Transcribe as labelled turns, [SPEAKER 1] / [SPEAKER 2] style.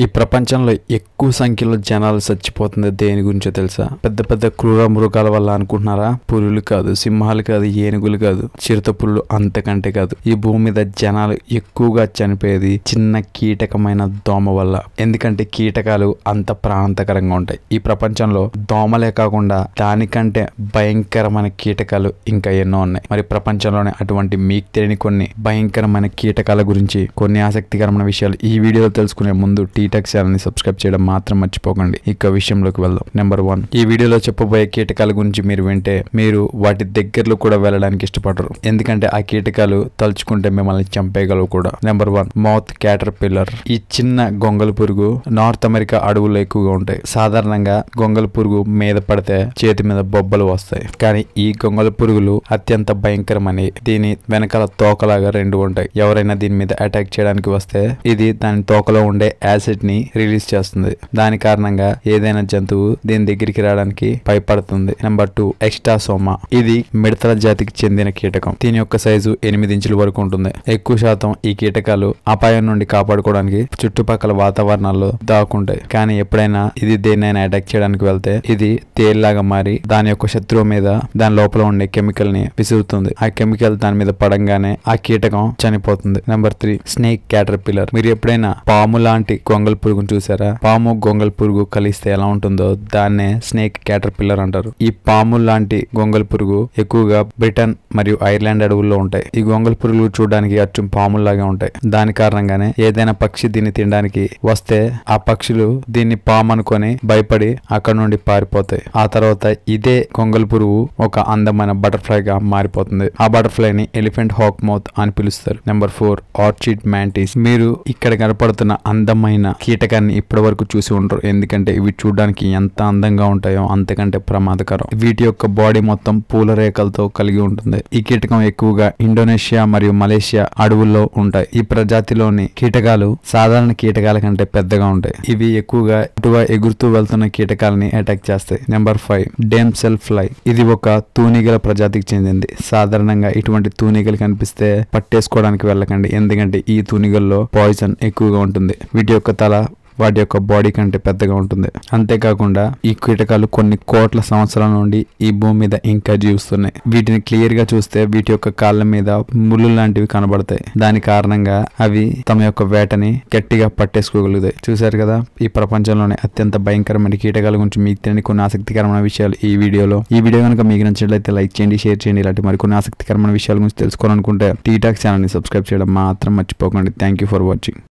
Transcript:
[SPEAKER 1] ప్రపంచంలో ఎక్కువ సంఖ్యలో జనాలు చచ్చిపోతుంది దేని గురించో తెలుసా పెద్ద పెద్ద క్రూర మృగాల వల్ల అనుకుంటున్నారా పులులు కాదు సింహాలు కాదు ఏనుగులు కాదు చిరుత పులులు అంతకంటే కాదు ఈ భూమి మీద జనాలు ఎక్కువగా చనిపోయేది చిన్న కీటకమైన దోమ వల్ల ఎందుకంటే కీటకాలు అంత ప్రాణాంతకరంగా ఉంటాయి ఈ ప్రపంచంలో దోమలే కాకుండా దానికంటే భయంకరమైన కీటకాలు ఇంకా ఎన్నో ఉన్నాయి మరి ప్రపంచంలోనే అటువంటి మీకు తెలియని కొన్ని భయంకరమైన కీటకాల గురించి కొన్ని ఆసక్తికరమైన విషయాలు ఈ వీడియోలో తెలుసుకునే ముందు టీటెక్ ఛానల్ ని సబ్స్క్రైబ్ చేయడం మాత్రం మర్చిపోకండి ఇక విషయంలోకి వెళ్దాం నెంబర్ వన్ ఈ వీడియోలో చెప్పబోయే కీటకాల గురించి మీరు వింటే మీరు వాటి దగ్గరలో కూడా వెళ్ళడానికి ఇష్టపడరు ఎందుకంటే ఆ కీటకాలు తలుచుకుంటే మిమ్మల్ని చంపేయగలవు కూడా number one moth caterpillar ఈ చిన్న గొంగల పురుగు నార్త్ అమెరికా అడవుల్లో ఎక్కువగా ఉంటాయి సాధారణంగా గొంగల పురుగు మీద పడితే చేతి మీద బొబ్బలు వస్తాయి కానీ ఈ గొంగల పురుగులు అత్యంత భయంకరమని దీని వెనకాల తోకలాగా రెండు ఉంటాయి ఎవరైనా దీని మీద అటాక్ చేయడానికి వస్తే ఇది దాని తోకలో ఉండే యాసిడ్ ని రిలీజ్ చేస్తుంది దాని కారణంగా ఏదైనా జంతువు దీని దగ్గరికి రావడానికి భయపడుతుంది నెంబర్ టూ ఎక్స్టాసోమా ఇది మిడతల జాతికి చెందిన కీటకం దీని యొక్క సైజు ఎనిమిది ఇంచుల వరకు ఉంటుంది ఎక్కువ శాతం ఈ కీటకాలు అపాయం నుండి కాపాడుకోవడానికి చుట్టుపక్కల వాతావరణాల్లో దాక్కుంటాయి కానీ ఎప్పుడైనా ఇది దేన్నైనా అటాక్ చేయడానికి వెళ్తే ఇది తేలిలాగా మారి దాని యొక్క శత్రువు మీద దాని లోపల ఉండే కెమికల్ ని విసురుతుంది ఆ కెమికల్ దాని మీద పడంగానే ఆ కీటకం చనిపోతుంది number three snake caterpillar మీరు ఎప్పుడైనా పాము లాంటి గొంగల్ పురుగును చూసారా పాము గొంగల్ పురుగు కలిస్తే ఎలా ఉంటుందో దాన్నే స్నేక్ క్యాటర్ పిల్లర్ అంటారు ఈ పాము లాంటి గొంగల్ పురుగు ఎక్కువగా బ్రిటన్ మరియు ఐర్లాండ్ అడవుల్లో ఉంటాయి ఈ గొంగల్ పురుగులు చూడడానికి అచ్చు పాముల్లాగా ఉంటాయి దాని కారణంగానే ఏదైనా పక్షి దీన్ని తినడానికి వస్తే ఆ పక్షులు దీన్ని పాము అనుకొని భయపడి అక్కడ నుండి పారిపోతాయి ఆ తర్వాత ఇదే గొంగల్ పురుగు ఒక అందమైన బటర్ఫ్లై గా మారిపోతుంది ఆ బటర్ఫ్లై ని ఎలిఫెంట్ హాక్ మౌత్ అని పిలుస్తారు నెంబర్ ఫోర్ ఆర్చిడ్ మ్యాంటిస్ మీరు ఇక్కడ కనపడుతున్న అందమైన కీటకాన్ని ఇప్పటి వరకు చూసి ఉండరు ఎందుకంటే ఇవి చూడడానికి ఎంత అందంగా ఉంటాయో అంతకంటే ప్రమాదకరం వీటి యొక్క బాడీ మొత్తం పూల రేఖలతో కలిగి ఉంటుంది ఈ కీటకం ఎక్కువగా ఇండోనేషియా మరియు మలేషియా అడవుల్లో ఉంటాయి ఈ ప్రజాతిలోని కీటకాలు సాధారణ కీటకాల కంటే పెద్దగా ఉంటాయి ఇవి ఎక్కువగా ఇటుగా ఎగురుతూ వెళ్తున్న కీటకాలని అటాక్ చేస్తాయి number five damselfly ఇది ఒక తూనిగల ప్రజాతికి చెందింది సాధారణంగా ఇటువంటి తూనిగలు కనిపిస్తే పట్టేసుకోవడానికి వెళ్ళకండి ఎందుకంటే ఈ తూనిగల్లో పాయిజన్ ఎక్కువగా ఉంటుంది వీటి యొక్క తల వాటి యొక్క బాడీ కంటే పెద్దగా ఉంటుంది అంతేకాకుండా ఈ కీటకాలు కొన్ని కోట్ల సంవత్సరాల నుండి ఈ భూమి మీద ఇంకా జీవిస్తున్నాయి వీటిని క్లియర్ గా చూస్తే వీటి యొక్క కాళ్ళ మీద ముళ్ళు లాంటివి కనబడతాయి దాని కారణంగా అవి తమ యొక్క వేటని గట్టిగా పట్టేసుకోగలుగుతాయి చూశారు కదా ఈ ప్రపంచంలోనే అత్యంత భయంకరమైన కీటకాల గురించి మీకు తెలియని కొన్ని ఆసక్తికరమైన విషయాలు ఈ వీడియోలో ఈ వీడియో కనుక మీకు నచ్చినట్లయితే లైక్ చేయండి షేర్ చేయండి ఇలాంటి మరికొన్ని ఆసక్తికరమైన విషయాల గురించి తెలుసుకోవాలనుకుంటే టీటాక్ ఛానల్ ని సబ్స్క్రైబ్ చేయడం మాత్రం మర్చిపోకండి థ్యాంక్ యూ ఫర్ వాచింగ్